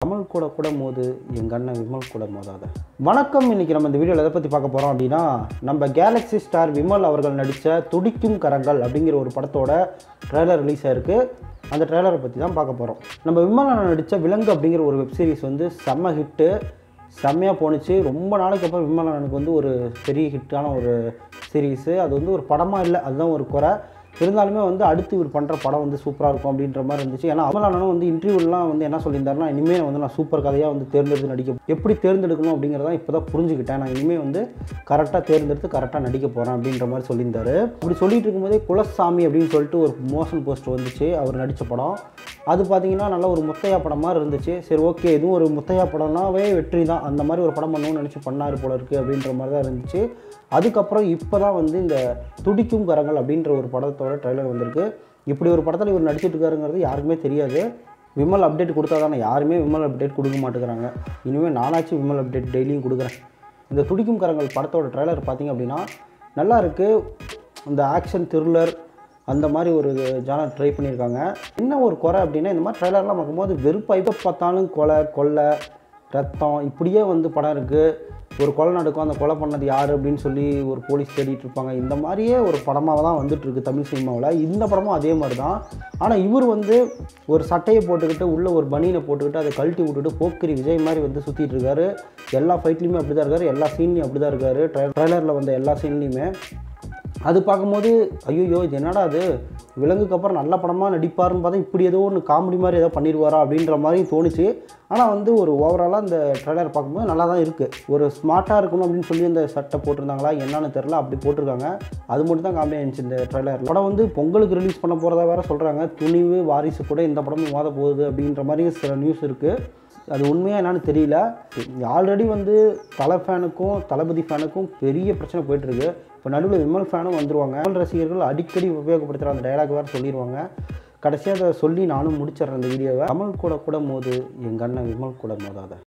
கமல் கூட கூட மோது எங்கள் அண்ணன் விமல் கூட மோதாத வணக்கம் இன்னைக்கு நம்ம இந்த வீடியோவில் எதை பற்றி பார்க்க போகிறோம் அப்படின்னா நம்ம கேலக்ஸி ஸ்டார் விமல் அவர்கள் நடித்த துடிக்கும் கரங்கள் அப்படிங்கிற ஒரு படத்தோட ட்ரெய்லர் ரிலீஸ் ஆயிருக்கு அந்த ட்ரெய்லரை பற்றி தான் பார்க்க போகிறோம் நம்ம விமல் அண்ணன் நடித்த விலங்கு அப்படிங்கிற ஒரு வெப் சீரிஸ் வந்து செம்ம ஹிட்டு செம்மையாக போணுச்சு ரொம்ப நாளைக்கு அப்புறம் விமல் அண்ணனுக்கு வந்து ஒரு பெரிய ஹிட்டான ஒரு சீரீஸு அது வந்து ஒரு படமாக இல்லை அதுதான் ஒரு குறை இருந்தாலுமே வந்து அடுத்து இவர் பண்ணுற படம் வந்து சூப்பராக இருக்கும் அப்படின்ற மாதிரி இருந்துச்சு ஏன்னா அமல் அண்ணனும் வந்து இன்டர்வியூலாம் வந்து என்ன சொல்லியிருந்தாருன்னா இனிமேல் வந்து நான் சூப்பர் கதையாக வந்து தேர்ந்தெடுத்து நடிக்க எப்படி தேர்ந்தெடுக்கணும் அப்படிங்கிறத இப்போ தான் புரிஞ்சுக்கிட்டேன் நான் இனிமேல் வந்து கரெக்டாக தேர்ந்தெடுத்து கரெக்டாக நடிக்க போகிறேன் அப்படின்ற மாதிரி சொல்லியிருந்தாரு அப்படி சொல்லிட்டு இருக்கும்போதே குலசாமி அப்படின்னு சொல்லிட்டு ஒரு மோஷன் போஸ்ட் வந்துச்சு அவர் நடித்த படம் அது பார்த்தீங்கன்னா நல்ல ஒரு முத்தையா படம் மாதிரி இருந்துச்சு சரி ஓகே இதுவும் ஒரு முத்தையா படம்னாவே வெற்றி தான் அந்த மாதிரி ஒரு படம் பண்ணணும்னு நினச்சி பண்ணார் போல இருக்குது அப்படின்ற மாதிரி தான் இருந்துச்சு அதுக்கப்புறம் இப்போ தான் வந்து இந்த துடிக்கும் கரங்கள் அப்படின்ற ஒரு படத்தோட ட்ரெய்லர் வந்திருக்கு இப்படி ஒரு படத்தில் இவர் நடிச்சிட்டு இருக்காருங்கிறது யாருக்குமே தெரியாது விமல் அப்டேட் கொடுத்தா தானே யாருமே விமல் அப்டேட் கொடுக்க மாட்டேங்கிறாங்க இனிமேல் நானாச்சும் விமல் அப்டேட் டெய்லியும் கொடுக்குறேன் இந்த துடிக்கும் கரங்கள் படத்தோட ட்ரெய்லர் பார்த்தீங்க அப்படின்னா நல்லா இருக்குது இந்த ஆக்ஷன் த்ரில்லர் அந்த மாதிரி ஒரு ஜானர் ட்ரை பண்ணியிருக்காங்க என்ன ஒரு குறை அப்படின்னா இந்த மாதிரி ட்ரெய்லர்லாம் பார்க்கும்போது வெறுப்பாக இப்போ பார்த்தாலும் கொலை கொள்ளை ரத்தம் இப்படியே வந்து படம் இருக்குது ஒரு கொலை நடக்கும் அந்த கொலை பண்ணது யார் அப்படின்னு சொல்லி ஒரு போலீஸ் தேடிட்டு இருப்பாங்க இந்த மாதிரியே ஒரு படமாக தான் வந்துட்டு இருக்கு தமிழ் சினிமாவில் இந்த படமும் அதே மாதிரி தான் ஆனால் இவர் வந்து ஒரு சட்டையை போட்டுக்கிட்டு உள்ளே ஒரு பனியனை போட்டுக்கிட்டு அதை கழட்டி விட்டுட்டு போக்கிரி விஜய் மாதிரி வந்து சுற்றிட்டு இருக்காரு எல்லா ஃபைட்லேயுமே அப்படி தான் இருக்காரு எல்லா சீன்லையும் அப்படி தான் இருக்காரு ட்ரெய்லரில் வந்த எல்லா சீன்லேயுமே அது பார்க்கும்போது ஐயோ இது என்னடா அது விலங்குக்கு அப்புறம் நல்ல படமாக நடிப்பாருன்னு பார்த்தா இப்படி ஏதோ ஒன்று காமெடி மாதிரி ஏதோ பண்ணிடுவாரா அப்படின்ற மாதிரி தோணுச்சு ஆனால் வந்து ஒரு ஓவராலாக இந்த ட்ரெய்லர் பார்க்கும்போது நல்லா தான் இருக்குது ஒரு ஸ்மார்ட்டாக இருக்கணும் அப்படின்னு சொல்லி இந்த சட்டை போட்டிருந்தாங்களா என்னன்னு தெரில அப்படி போட்டிருக்காங்க அது மட்டும் தான் காமெடியாக இருந்துச்சு இந்த ட்ரெய்லர் படம் வந்து பொங்கலுக்கு ரிலீஸ் பண்ண போகிறதா வேறு சொல்கிறாங்க துணிவு வாரிசு கூட இந்த படமும் மோத போகுது அப்படின்ற மாதிரி சில நியூஸ் இருக்குது அது உண்மையாக என்னன்னு தெரியல ஆல்ரெடி வந்து தலை ஃபேனுக்கும் தளபதி ஃபேனுக்கும் பெரிய பிரச்சனை போயிட்டுருக்கு இப்போ நடுவில் விமல் ஃபேனும் வந்துருவாங்க விமல் ரசிகர்கள் அடிக்கடி உபயோகப்படுத்துகிற அந்த டைலாக் வேறு சொல்லிடுவாங்க கடைசியாக அதை சொல்லி நானும் முடிச்சிடுறேன் இந்த வீடியோவை கமல் கூட கூட மோது எங்கள் அண்ணன் விமல் கூட மோதாத